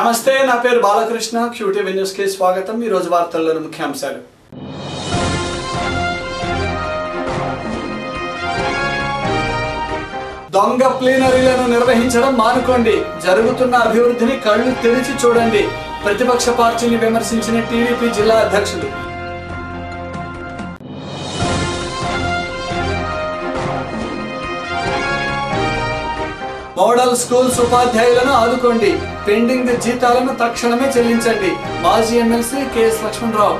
నమస్తే నా పేరు బాలకృష్ణ క్యూటీవీ న్యూస్ కి స్వాగతం ఈ రోజు వార్తల్లోని ముఖ్యాంశాలు దొంగ ప్లీనరీలను నిర్వహించడం మానుకోండి జరుగుతున్న అభివృద్ధిని కళ్ళు తెరిచి చూడండి ప్రతిపక్ష పార్టీని విమర్శించిన టీడీపీ జిల్లా అధ్యక్షులు మోడల్ స్కూల్స్ ఉపాధ్యాయులను ఆదుకోండి పెండింగ్ జీతాలను తక్షణమే చెల్లించండి మాజీ ఎమ్మెల్సీ కెఎస్ లక్ష్మణరావు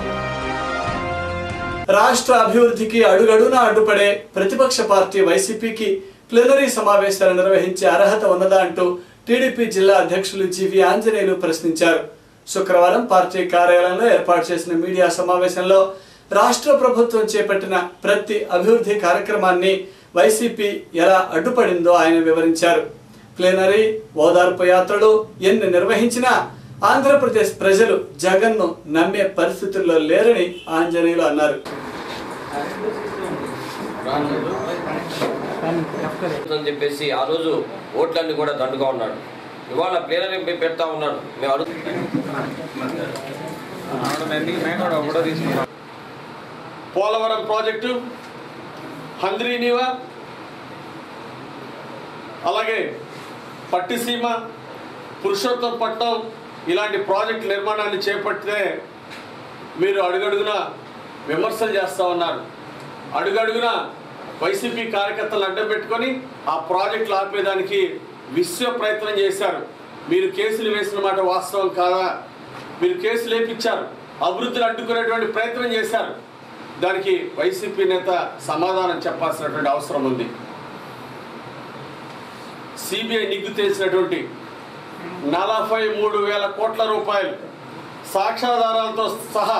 రాష్ట్ర అభివృద్ధికి అడుగడునా అడ్డుపడే ప్రతిపక్ష పార్టీ వైసీపీకి ప్లీనరీ సమావేశాలు నిర్వహించే అర్హత ఉన్నదా అంటూ టీడీపీ జిల్లా అధ్యక్షులు జీవి ఆంజనేయులు ప్రశ్నించారు శుక్రవారం పార్టీ కార్యాలయంలో ఏర్పాటు చేసిన మీడియా సమావేశంలో రాష్ట్ర ప్రభుత్వం చేపట్టిన ప్రతి అభివృద్ధి కార్యక్రమాన్ని వైసీపీ ఎలా అడ్డుపడిందో ఆయన వివరించారు ప్లీనరీ ఓదార్పు యాత్రలు ఎన్ని నిర్వహించినా ఆంధ్రప్రదేశ్ ప్రజలు జగన్ను నమ్మే పరిస్థితుల్లో లేరని ఆంజనేయులు అన్నారు అని చెప్పేసి ఆ రోజు ఓట్లన్నీ కూడా దండుగా ఉన్నాడు ఇవాళ ప్లేనరీ పెడతా ఉన్నాడు మేము అడుగు పోలవరం ప్రాజెక్టు హంద్రీనివా అలాగే పట్టిసీమ పురుషోత్తంపట్నం ఇలాంటి ప్రాజెక్టు నిర్మాణాన్ని చేపడితే మీరు అడుగడుగున విమర్శలు చేస్తూ ఉన్నారు అడుగడుగున వైసీపీ కార్యకర్తలు అడ్డం పెట్టుకొని ఆ ప్రాజెక్టులు ఆపేదానికి విశ్వ ప్రయత్నం చేశారు మీరు కేసులు వేసిన మాట వాస్తవం కాదా మీరు కేసులు వేపించారు అభివృద్ధిని అడ్డుకునేటువంటి ప్రయత్నం చేశారు దానికి వైసీపీ నేత సమాధానం చెప్పాల్సినటువంటి అవసరం ఉంది సిబిఐ నిగ్గు తెలిసినటువంటి నలభై మూడు వేల కోట్ల రూపాయలు సాక్ష్యాధారాలతో సహా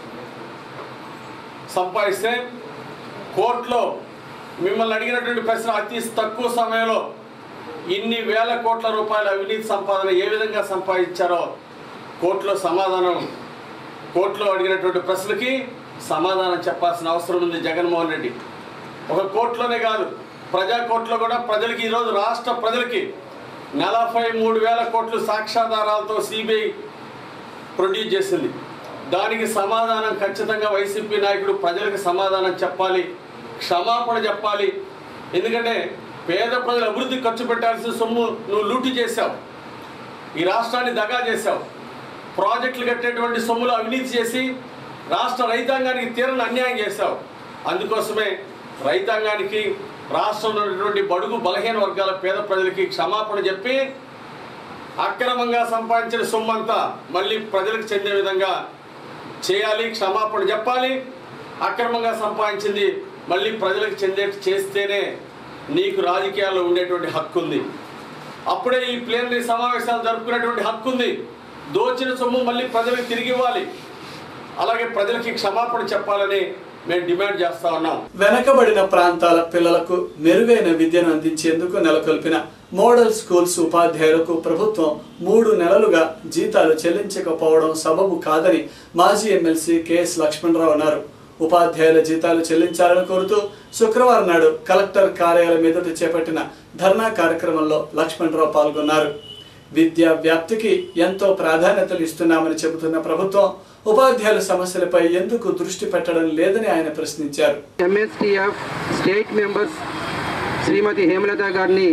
సంపాదిస్తే కోర్టులో మిమ్మల్ని అడిగినటువంటి ప్రశ్న అతి తక్కువ సమయంలో ఇన్ని వేల కోట్ల రూపాయల అవినీతి సంపాదన ఏ విధంగా సంపాదించారో కోర్టులో సమాధానం కోర్టులో అడిగినటువంటి ప్రశ్నకి సమాధానం చెప్పాల్సిన అవసరం ఉంది జగన్మోహన్ రెడ్డి ఒక కోర్టులోనే కాదు ప్రజా కోర్టులో కూడా ప్రజలకి ఈరోజు రాష్ట్ర ప్రజలకి నలభై మూడు వేల కోట్లు సాక్ష్యాధారాలతో సిబిఐ ప్రొడ్యూస్ చేసింది దానికి సమాధానం ఖచ్చితంగా వైసీపీ నాయకుడు ప్రజలకు సమాధానం చెప్పాలి క్షమాపణ చెప్పాలి ఎందుకంటే పేద ప్రజలు అభివృద్ధి ఖర్చు పెట్టాల్సిన సొమ్ము నువ్వు లూటీ చేశావు ఈ రాష్ట్రాన్ని దగా చేశావు ప్రాజెక్టులు కట్టేటువంటి సొమ్ములు అవినీతి చేసి రాష్ట్ర రైతాంగానికి తీరని అన్యాయం చేశావు అందుకోసమే రైతాంగానికి రాష్ట్రంలో ఉన్నటువంటి బడుగు బలహీన వర్గాల పేద ప్రజలకి క్షమాపణ చెప్పి అక్రమంగా సంపాదించిన సొమ్మంతా మళ్ళీ ప్రజలకు చెందే విధంగా చేయాలి క్షమాపణ చెప్పాలి అక్రమంగా సంపాదించింది మళ్ళీ ప్రజలకు చెందేట్టు చేస్తేనే నీకు రాజకీయాల్లో ఉండేటువంటి హక్కు ఉంది అప్పుడే ఈ ప్లేనరీ సమావేశాలు జరుపుకునేటువంటి హక్కు ఉంది దోచిన సొమ్ము మళ్ళీ ప్రజలకు తిరిగి ఇవ్వాలి అలాగే ప్రజలకి క్షమాపణ చెప్పాలని మేము డిమాండ్ చేస్తా ఉన్నాం వెనకబడిన ప్రాంతాల పిల్లలకు మెరుగైన విద్యను అందించేందుకు నెలకొల్పిన మోడల్ స్కూల్స్ ఉపాధ్యాయులకు ప్రభుత్వం మూడు నెలలుగా జీతాలు చెల్లించకపోవడం సబబు కాదని మాజీ ఎమ్మెల్సీ కెఎస్ లక్ష్మణరావు అన్నారు ఉపాధ్యాయుల జీతాలు చెల్లించాలని కోరుతూ శుక్రవారం నాడు కలెక్టర్ కార్యాలయం ఎదుట చేపట్టిన ధర్నా కార్యక్రమంలో లక్ష్మణరావు పాల్గొన్నారు విద్యా వ్యాప్తికి ఎంతో ప్రాధాన్యతలు ఇస్తున్నామని చెబుతున్న ప్రభుత్వం ఉపాధ్యాయుల సమస్యలపై ఎందుకు దృష్టి పెట్టడం లేదని ఆయన ప్రశ్నించారు MSTF state members Shrimati Hemalatha గారిని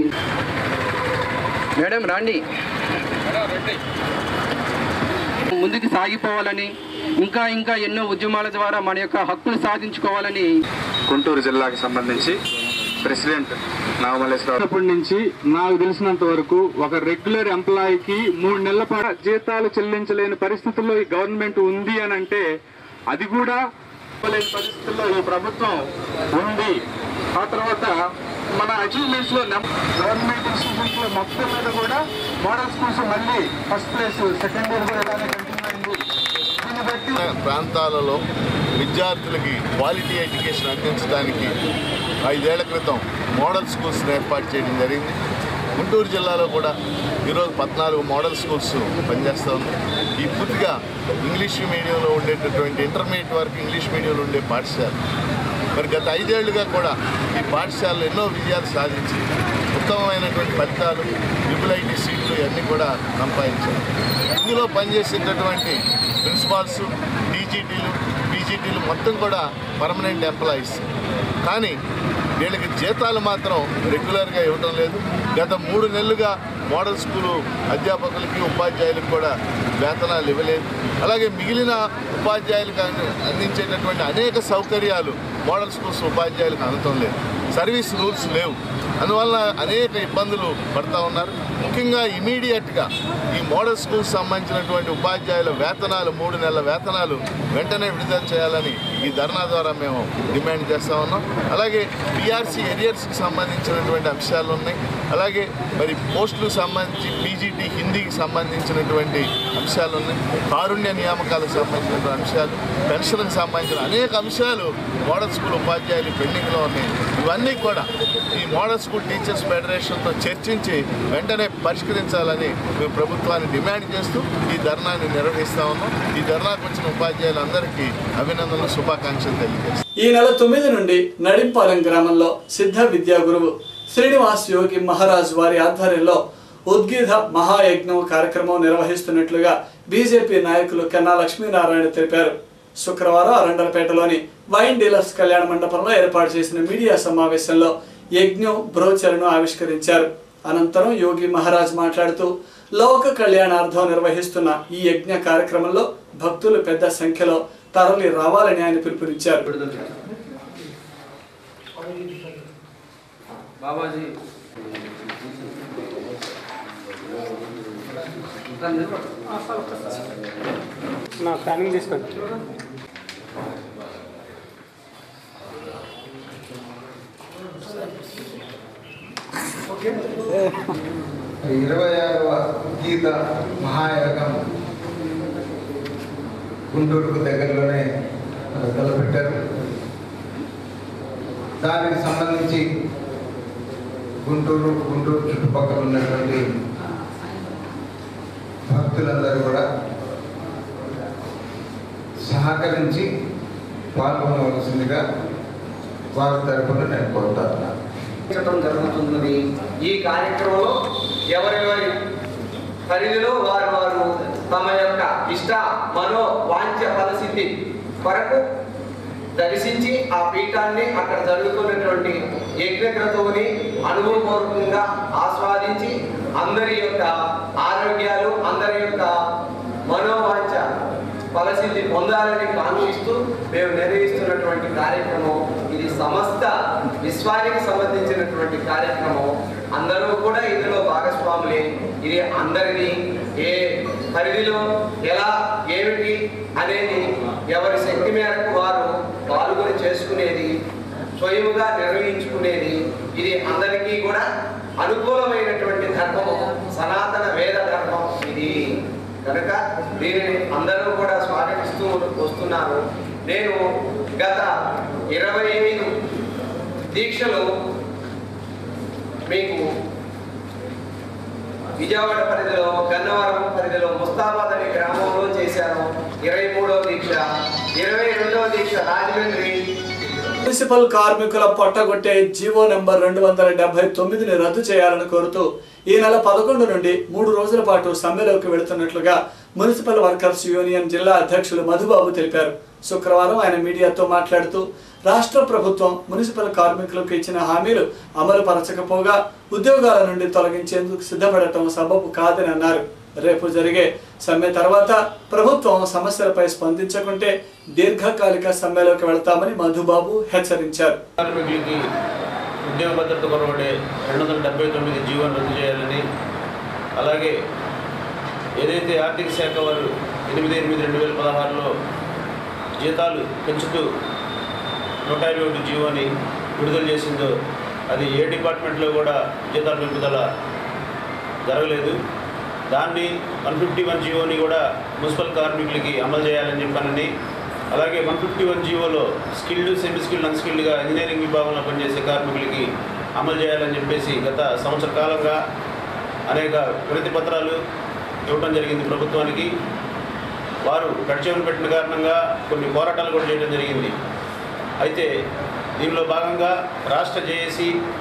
మేడం రండి ముందుకు సాగిపోవాలని ఇంకా ఇంకా ఎన్నో ఉద్యమాల ద్వారా మన యొక్క హక్కులు సాధించుకోవాలని గుంటూరు జిల్లాకు సంబంధించి ప్రెసిడెంట్ నాగమల్లేశ్వరరావు చిన్నప్పటి నుంచి నాకు తెలిసినంత వరకు ఒక రెగ్యులర్ ఎంప్లాయీకి మూడు నెలల పాటు జీతాలు చెల్లించలేని పరిస్థితుల్లో ఈ గవర్నమెంట్ ఉంది అని అంటే అది కూడా ఇవ్వలేని పరిస్థితుల్లో ఈ ప్రభుత్వం ఉంది ఆ తర్వాత మన అచీవ్మెంట్స్ లో గవర్నమెంట్ ఇన్స్టిట్యూషన్స్ లో మొత్తం మీద కూడా మోడల్ స్కూల్స్ మళ్ళీ ఫస్ట్ ప్లేస్ సెకండ్ ఇయర్ కూడా ఇలానే కంటిన్యూ అయింది దీన్ని బట్టి ప్రాంతాలలో విద్యార్థులకి క్వాలిటీ ఎడ్యుకేషన్ అందించడానికి ఐదేళ్ల క్రితం మోడల్ స్కూల్స్ ఏర్పాటు చేయడం జరిగింది గుంటూరు జిల్లాలో కూడా ఈరోజు పద్నాలుగు మోడల్ స్కూల్స్ పనిచేస్తూ ఉంది ఈ పూర్తిగా ఇంగ్లీష్ మీడియంలో ఉండేటటువంటి ఇంటర్మీడియట్ వరకు ఇంగ్లీష్ మీడియంలో ఉండే పాఠశాల మరి గత ఐదేళ్లుగా కూడా ఈ పాఠశాలలు ఎన్నో విజయాలు సాధించి ఉత్తమమైనటువంటి ఫలితాలు ట్రిపుల్ ఐటీ సీట్లు ఇవన్నీ కూడా సంపాదించారు ఇందులో పనిచేసేటటువంటి ప్రిన్సిపాల్స్ డీజీటీలు పీజీటీలు మొత్తం కూడా పర్మనెంట్ ఎంప్లాయీస్ కానీ వీళ్ళకి జీతాలు మాత్రం రెగ్యులర్గా ఇవ్వడం లేదు గత మూడు నెలలుగా మోడల్ స్కూలు అధ్యాపకులకి ఉపాధ్యాయులకు కూడా వేతనాలు ఇవ్వలేదు అలాగే మిగిలిన ఉపాధ్యాయులకు అంది- అందించేటటువంటి అనేక సౌకర్యాలు మోడల్ స్కూల్స్ ఉపాధ్యాయులకు అందటం లేదు సర్వీస్ రూల్స్ లేవు అందువల్ల అనేక ఇబ్బందులు పడుతూ ఉన్నారు ముఖ్యంగా ఇమీడియట్గా ఈ మోడల్ స్కూల్స్ సంబంధించినటువంటి ఉపాధ్యాయుల వేతనాలు మూడు నెలల వేతనాలు వెంటనే విడుదల చేయాలని ఈ ధర్నా ద్వారా మేము డిమాండ్ చేస్తూ ఉన్నాం అలాగే పిఆర్సీ ఎరియర్స్కి సంబంధించినటువంటి అంశాలు ఉన్నాయి అలాగే మరి పోస్టులకు సంబంధించి పీజీటీ హిందీకి సంబంధించినటువంటి అంశాలు ఉన్నాయి కారుణ్య నియామకాలకు సంబంధించినటువంటి అంశాలు పెన్షన్కి సంబంధించిన అనేక అంశాలు మోడల్ స్కూల్ ఉపాధ్యాయులు పెండింగ్లో ఉన్నాయి ఇవన్నీ కూడా ఈ మోడల్ స్కూల్ టీచర్స్ ఫెడరేషన్తో చర్చించి వెంటనే పరిష్కరించాలని మేము ప్రభుత్వాన్ని డిమాండ్ చేస్తూ ఈ ధర్నాన్ని నిర్వహిస్తా ఉన్నాం ఈ ధర్నాకు వచ్చిన ఉపాధ్యాయులందరికీ అభినందనలు శుభాకాంక్షలు తెలియజేస్తాం ఈ నెల తొమ్మిది నుండి నడింపాలెం గ్రామంలో సిద్ధ విద్యా గురువు శ్రీనివాస్ యోగి మహారాజ్ వారి ఆధ్వర్యంలో ఉద్గీత మహాయజ్ఞం కార్యక్రమం నిర్వహిస్తున్నట్లుగా బీజేపీ నాయకులు కెన్నా లక్ష్మీనారాయణ తెలిపారు శుక్రవారం అరండలపేటలోని వైన్ డీలర్స్ కళ్యాణ మండపంలో ఏర్పాటు చేసిన మీడియా సమావేశంలో యజ్ఞం బ్రోచర్ను ఆవిష్కరించారు అనంతరం యోగి మహారాజ్ మాట్లాడుతూ లోక కళ్యాణార్థం నిర్వహిస్తున్న ఈ యజ్ఞ కార్యక్రమంలో భక్తులు పెద్ద సంఖ్యలో తరలి రావాలని ఆయన పిలుపునిచ్చారు బాబాజీ నా ప్లానింగ్ తీసుకోండి ఇరవై ఆరవ గీత మహాయాగం గుంటూరుకు దగ్గరలోనే ఆ, తలపెట్టారు దానికి సంబంధించి గుంటూరు గుంటూరు చుట్టుపక్కల ఉన్నటువంటి భక్తులందరూ కూడా సహకరించి పాల్గొనవలసిందిగా వారి తరపున నేను కోరుతున్నాను నిర్వహించడం జరుగుతున్నది ఈ కార్యక్రమంలో ఎవరెవరి పరిధిలో వారు వారు తమ యొక్క ఇష్ట మనో వాంఛ పరిస్థితి కొరకు దర్శించి ఆ పీఠాన్ని అక్కడ జరుగుతున్నటువంటి యజ్ఞక్రతువుని అనుభవపూర్వకంగా ఆస్వాదించి అందరి యొక్క ఆరోగ్యాలు అందరి యొక్క మనోవాంఛ ఫలసిద్ధి పొందాలని కాంక్షిస్తూ మేము నిర్వహిస్తున్నటువంటి కార్యక్రమం ఇది సమస్త విశ్వానికి సంబంధించినటువంటి కార్యక్రమం అందరూ కూడా ఇందులో భాగస్వాములే ఇది అందరినీ ఏ పరిధిలో ఎలా ఏమిటి అనేది ఎవరి శక్తి మేరకు వారు పాల్గొని చేసుకునేది స్వయముగా నిర్వహించుకునేది ఇది అందరికీ కూడా అనుకూలమైనటువంటి ధర్మము సనాతన వేద ధర్మం ఇది కనుక దీనిని అందరూ కూడా స్వాగతిస్తూ వస్తున్నారు నేను గత ఇరవై ఐదు దీక్షలు మీకు విజయవాడ పరిధిలో గన్నవరం పరిధిలో ముస్తాబాద్ అనే గ్రామంలో చేశాను ఇరవై మూడవ దీక్ష ఇరవై రెండవ దీక్ష రాజమండ్రి మున్సిపల్ కార్మికుల పొట్టగొట్టే జీవో నెంబర్ రెండు వందల డెబ్బై తొమ్మిదిని రద్దు చేయాలని కోరుతూ ఈ నెల పదకొండు నుండి మూడు రోజుల పాటు సమ్మెలోకి వెళుతున్నట్లుగా మున్సిపల్ వర్కర్స్ యూనియన్ జిల్లా అధ్యక్షులు మధుబాబు తెలిపారు శుక్రవారం ఆయన మీడియాతో మాట్లాడుతూ రాష్ట్ర ప్రభుత్వం మున్సిపల్ కార్మికులకు ఇచ్చిన హామీలు అమలు పరచకపోగా ఉద్యోగాల నుండి తొలగించేందుకు సిద్ధపడటం సబబు కాదని అన్నారు రేపు జరిగే సమ్మె తర్వాత ప్రభుత్వం సమస్యలపై స్పందించకుంటే దీర్ఘకాలిక సమ్మెలోకి వెళ్తామని మధుబాబు హెచ్చరించారు కార్మికులకి ఉద్యోగ భద్రత కొరబడే రెండు వందల డెబ్బై తొమ్మిది జీవోను రద్దు చేయాలని అలాగే ఏదైతే ఆర్థిక శాఖ వారు ఎనిమిది ఎనిమిది రెండు వేల పదహారులో జీతాలు పెంచుతూ నూట ఇరవై ఒకటి జీవోని విడుదల చేసిందో అది ఏ డిపార్ట్మెంట్లో కూడా జీతాల పెంపుదల జరగలేదు దాన్ని వన్ ఫిఫ్టీ వన్ జీవోని కూడా మున్సిపల్ కార్మికులకి అమలు చేయాలని చెప్పానని అలాగే వన్ ఫిఫ్టీ వన్ జీవోలో స్కిల్డ్ సెమీ స్కిల్డ్ అన్స్కిల్డ్గా ఇంజనీరింగ్ విభాగంలో పనిచేసే కార్మికులకి అమలు చేయాలని చెప్పేసి గత సంవత్సర కాలంగా అనేక వినతి పత్రాలు ఇవ్వడం జరిగింది ప్రభుత్వానికి వారు గడిచేవని పెట్టిన కారణంగా కొన్ని పోరాటాలు కూడా చేయడం జరిగింది అయితే దీనిలో భాగంగా రాష్ట్ర జేఏసీ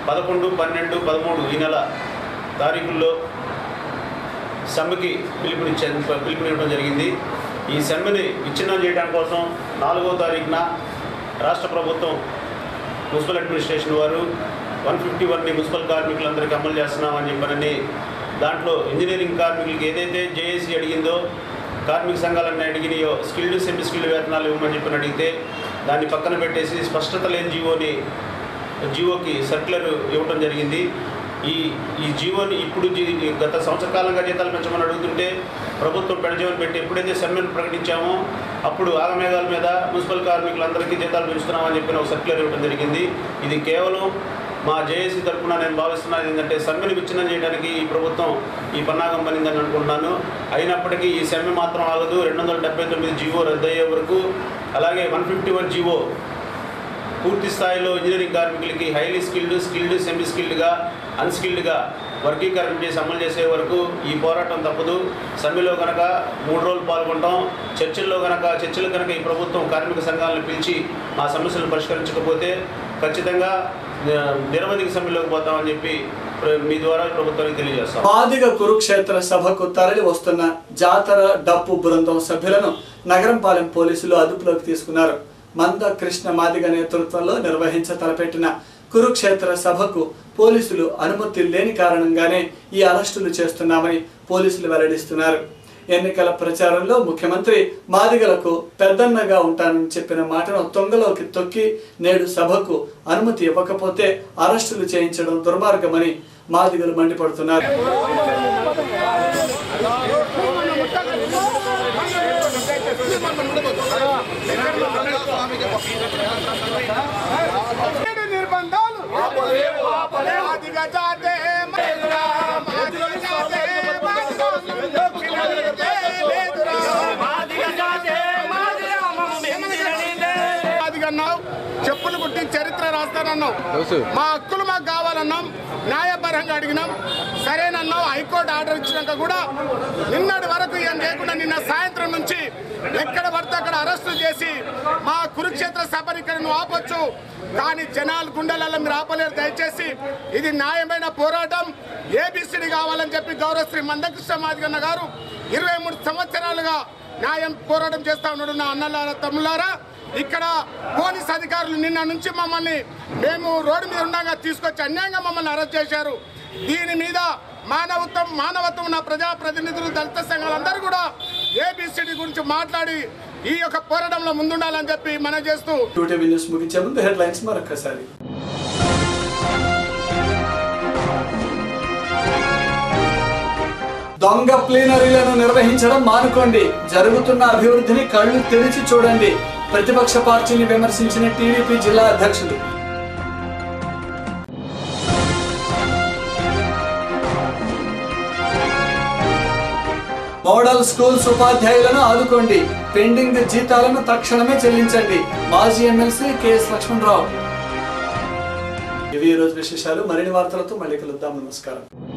పదకొండు పన్నెండు పదమూడు ఈ నెల తారీఖుల్లో సమ్మెకి పిలుపునిచ్చే పిలుపునివ్వడం జరిగింది ఈ సమ్మెని విచ్ఛిన్నం చేయడం కోసం నాలుగో తారీఖున రాష్ట్ర ప్రభుత్వం మున్సిపల్ అడ్మినిస్ట్రేషన్ వారు వన్ ఫిఫ్టీ వన్ని మున్సిపల్ కార్మికులందరికీ అమలు చేస్తున్నామని చెప్పనని దాంట్లో ఇంజనీరింగ్ కార్మికులకి ఏదైతే జేఏసీ అడిగిందో కార్మిక సంఘాలన్నీ అడిగినాయో స్కిల్డ్ సెమీ స్కిల్డ్ వేతనాలు ఇవ్వమని చెప్పని అడిగితే దాన్ని పక్కన పెట్టేసి స్పష్టత లేని జీవోని జీవోకి సర్క్యులర్ ఇవ్వడం జరిగింది ఈ ఈ జీవోని ఇప్పుడు జీ- గత సంవత్సర కాలంగా జీతాలు పెంచమని అడుగుతుంటే ప్రభుత్వం పెడజీవని పెట్టి ఎప్పుడైతే సమ్మెను ప్రకటించామో అప్పుడు ఆగమేఘాల మీద మున్సిపల్ కార్మికులందరికీ జీతాలు పెంచుతున్నామని చెప్పిన ఒక సర్క్యులర్ ఇవ్వడం జరిగింది ఇది కేవలం మా జేఏసీ తరఫున నేను భావిస్తున్నాను ఏంటంటే సమ్మెను విచ్ఛిన్నం చేయడానికి ఈ ప్రభుత్వం ఈ పన్నాగం పనిందని అనుకుంటున్నాను అయినప్పటికీ ఈ సమ్మె మాత్రం ఆగదు రెండు వందల డెబ్బై తొమ్మిది జీవో రద్దయ్యే వరకు అలాగే వన్ ఫిఫ్టీ వన్ జీవో పూర్తి స్థాయిలో ఇంజనీరింగ్ కార్మికులకి హైలీ స్కిల్డ్ స్కిల్డ్ సెమీ స్కిల్డ్గా అన్స్కిల్డ్గా వర్గీకరణ చేసి అమలు చేసే వరకు ఈ పోరాటం తప్పదు సమ్మెలో కనుక మూడు రోజులు పాల్గొంటాం చర్చల్లో కనుక చర్చలు కనుక ఈ ప్రభుత్వం కార్మిక సంఘాలను పిలిచి మా సమస్యలను పరిష్కరించకపోతే ఖచ్చితంగా ఆ, నిరవధిక సమ్మెలోకి పోతామని చెప్పి ప్ర- మీ ద్వారా ప్రభుత్వానికి తెలియజేస్తాం మాదిగ కురుక్షేత్ర సభకు తరలి వస్తున్న జాతర డప్పు బృందం సభ్యులను నగరంపాలెం పోలీసులు అదుపులోకి తీసుకున్నారు మంద కృష్ణ మాదిగ నేతృత్వంలో నిర్వహించ తలపెట్టిన కురుక్షేత్ర సభకు పోలీసులు అనుమతి లేని కారణంగానే ఈ అరెస్టులు చేస్తున్నామని పోలీసులు వెల్లడిస్తున్నారు ఎన్నికల ప్రచారంలో ముఖ్యమంత్రి మాదిగలకు పెద్దన్నగా ఉంటానని చెప్పిన మాటను తొంగలోకి తొక్కి నేడు సభకు అనుమతి ఇవ్వకపోతే అరెస్టులు చేయించడం దుర్మార్గమని మాదిగలు మండిపడుతున్నారు నిర్బంధాలు మాదిగ జాతే మేదురా, మాదిగ జాతే మాదిగన్నావు చెప్పులు కుట్టి చరిత్ర రాస్తానన్నావు మా హక్కులు మాకు కావాలన్నాం న్యాయపరంగా అడిగినాం సరేనన్నావు హైకోర్టు ఆర్డర్ ఇచ్చినాక కూడా నిన్నటి వరకు ఏం లేకుండా నిన్న సాయంత్రం నుంచి ఎక్కడ పడితే అక్కడ అరెస్టులు చేసి మా కురుక్షేత్ర సభని ఇక్కడ నువ్వు ఆపొచ్చు కానీ జనాలు గుండెలలో మీరు ఆపలేరు దయచేసి ఇది న్యాయమైన పోరాటం ఏబిసిడి కావాలని చెప్పి గౌరవశ్రీ మందకృష్ణ మాదిగన్న గారు ఇరవై మూడు సంవత్సరాలుగా న్యాయం పోరాటం చేస్తా ఉన్నాడు నా అన్నలారా తమ్ములారా ఇక్కడ పోలీస్ అధికారులు నిన్న నుంచి మమ్మల్ని మేము రోడ్డు మీద ఉండగా తీసుకొచ్చి అన్యాయంగా మమ్మల్ని అరెస్ట్ చేశారు దీని మీద మానవత్వం మానవత్వం ఉన్న ప్రజా ప్రతినిధులు దళిత సంఘాలందరూ కూడా ఏబిసిడి గురించి మాట్లాడి ఈ యొక్క పోరాటంలో ముందుండాలని చెప్పి మనం చేస్తూ టీవీ న్యూస్ ముగించే ముందు హెడ్ లైన్స్ మరొకసారి దొంగ ప్లీనరీలను నిర్వహించడం మానుకోండి జరుగుతున్న అభివృద్ధిని కళ్ళు తెరిచి చూడండి ప్రతిపక్ష పార్టీని విమర్శించిన టీడీపీ జిల్లా అధ్యక్షుడు మోడల్ స్కూల్స్ ఉపాధ్యాయులను ఆదుకోండి పెండింగ్ జీతాలను తక్షణమే చెల్లించండి మాజీ ఎమ్మెల్సీ కెఎస్ లక్ష్మణరావు ఇవి ఈ రోజు విశేషాలు మరిన్ని వార్తలతో మళ్ళీ కలుద్దాం నమస్కారం